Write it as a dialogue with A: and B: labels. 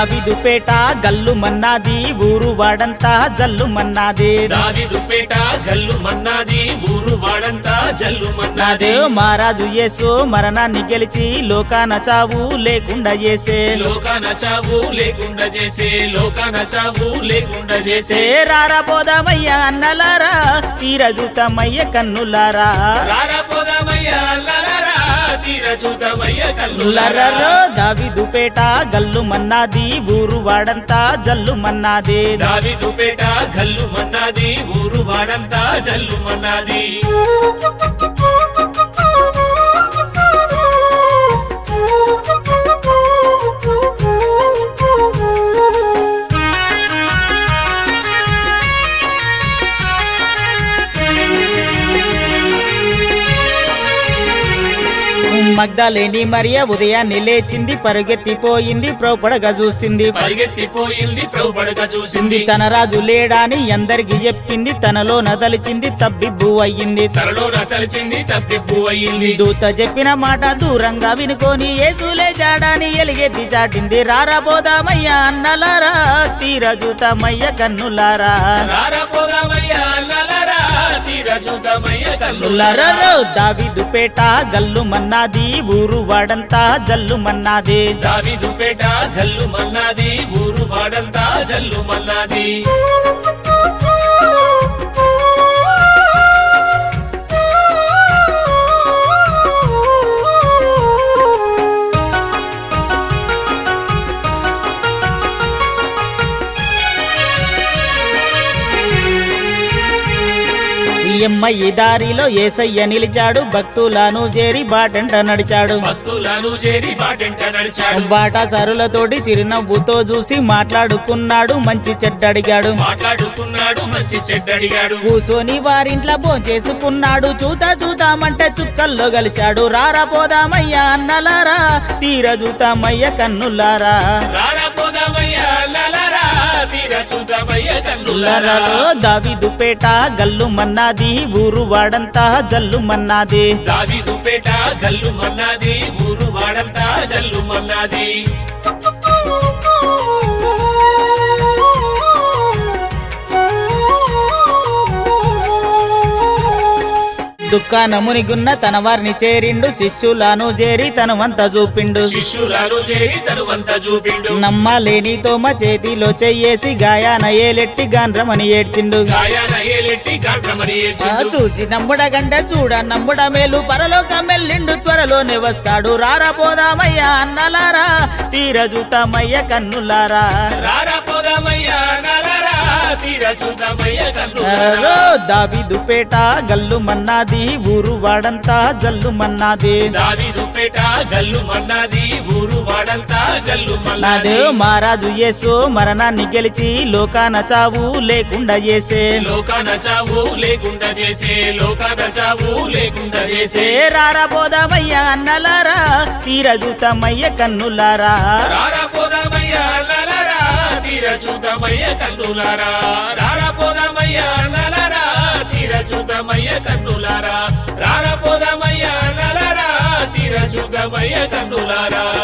A: దావిదుపేట గల్లు మన్నాది ఊరు వాడంతా జల్లు మన్నాది
B: దావిదుపేట గల్లు మన్నాది ఊరు వాడంతా జల్లు మన్నాది
A: నాదేవ్ మహారాజు యేసు మరణాన్ని గెలిచి లోకాన చావు లేకుండా చేసే
B: లోకాన చావు లేకుండా చేసే లోకాన చావు లేకుండా చేసే
A: రారా పోదామయ్యా అన్నలారా తీరజుతమయ్య కన్నులారా
B: రారా పోదామయ్యా అల్లలారా, తీర చూద్దామయ్య
A: లరరో
B: కల్లులారా
A: దావిదుపేట గల్లు మన్నాది ఊరు వాడంతా జల్లు మన్నాది
B: దావిదుపేట గల్లు మన్నాది ఊరు వాడంతా జల్లు మన్నాది
A: మగ్ధలేని మరియ ఉదయాన్నే లేచింది పరుగెత్తిపోయింది ప్రోపడగా చూసింది
B: పరిగెత్తిపోయింది ప్రభుపడక చూసింది
A: తన రాజు లేడాని అందరికి చెప్పింది తనలో నదలిచింది తబ్బిబ్బు అయ్యింది
B: తనలో తలిచింది తప్పిప్పు అయ్యింది
A: దూత చెప్పిన మాట దూరంగా వినుకొని ఏసులే జాడాని ఎలిగెత్తి చాటింది రారా పోదామయ్యా అన్నలారా తీరజుతమయ్య కన్నులారా
B: రారా పోదామయ్యా అల్లలారా, తీర చూద్దామయ్య కల్లులారా
A: లరరో దావిదుపేట గల్లు మన్నాది ఊరు వాడంతా జల్లు మన్నాది
B: దావిదుపేట గల్లు మన్నాది ఊరు వాడంతా జల్లు మన్నాది
A: ఎమ్మయ్యి దారిలో ఏసయ్య నిలిచాడు భక్తులను చేరి బాటంట నడిచాడు
B: భక్తులను చేరి బాటెంట నడిచాడు
A: బాట సరులతోటి చిరునవ్వుతో చూసి మాట్లాడుకున్నాడు మంచి చెడ్డ అడిగాడు
B: మాట్లాడుకున్నాడు మంచి చెడ్డడిగాడు
A: కూసోని వారింట్లో భోంచేసుకున్నాడు చూతా చూతామంటే చుక్కల్లో కలిశాడు రారా పోదామయ్యా అన్నలారా తీర చూతామయ్య కన్నులారా
B: రారా పోదామయ్యా అల్లలారా, తీర చూద్దామయ్య కల్లులారా
A: లరలో దావిదుపేట గల్లు మన్నాది ఊరు వాడంతా జల్లు మన్నాది
B: దావిదుపేట గల్లు మన్నాది ఊరు వాడంతా జల్లు మన్నాది
A: దుఃఖానమునిగున్న తన వారిని చేరిండు శిష్యులను చేరి తను వంత చూపిండు
B: శిష్యులను చేరి తనువంత చూపిండు
A: నమ్మలేని తోమ చేతిలో చెయ్యేసి గాయాన ఏలెట్టి గాండ్రమని ఏడ్చిండు
B: గాయాన ఏలెట్టి గాండ్రమని
A: ఆ
B: ఏడ్చిండు
A: చూసి నమ్ముడ గంట చూడ నమ్ముడ మేలు పరలోకం వెళ్ళిండు త్వరలోనే వస్తాడు రారా పోదామయ్యా అన్నలారా తీర చూతామయ్య కన్నులారా
B: రారా పోదామయ్యా నలరా తీర చూద్దామయ్య
A: రో
B: కన్నులారా
A: దావిదుపేట గల్లు మన్నాది ఊరు వాడంతా జల్లు మన్నాది
B: దావిదుపేట గల్లు మన్నాది ఊరు వాడంతా జల్లు మన్నాది
A: నాదేవ్ మహారాజు యేసు మరణాన్ని గెలిచి లోకాన చావు లేకుండా చేసే
B: లోకాన చావు లేకుండా చేసే లోకాన చావు లేకుండా చేసే
A: రారా పోదామయ్యా అన్నలారా తీర చూతామయ్య కన్నులారా
B: రారా పోదామయ్యా నలరా తీర చూద్దామయ్య కన్నులారా రారా పోదామయ్యా నలరా తీర చూద్దామయ్య కన్నులారా రారా పోదామయ్యా నలరా తీర చూద్దామయ్య కన్నులారా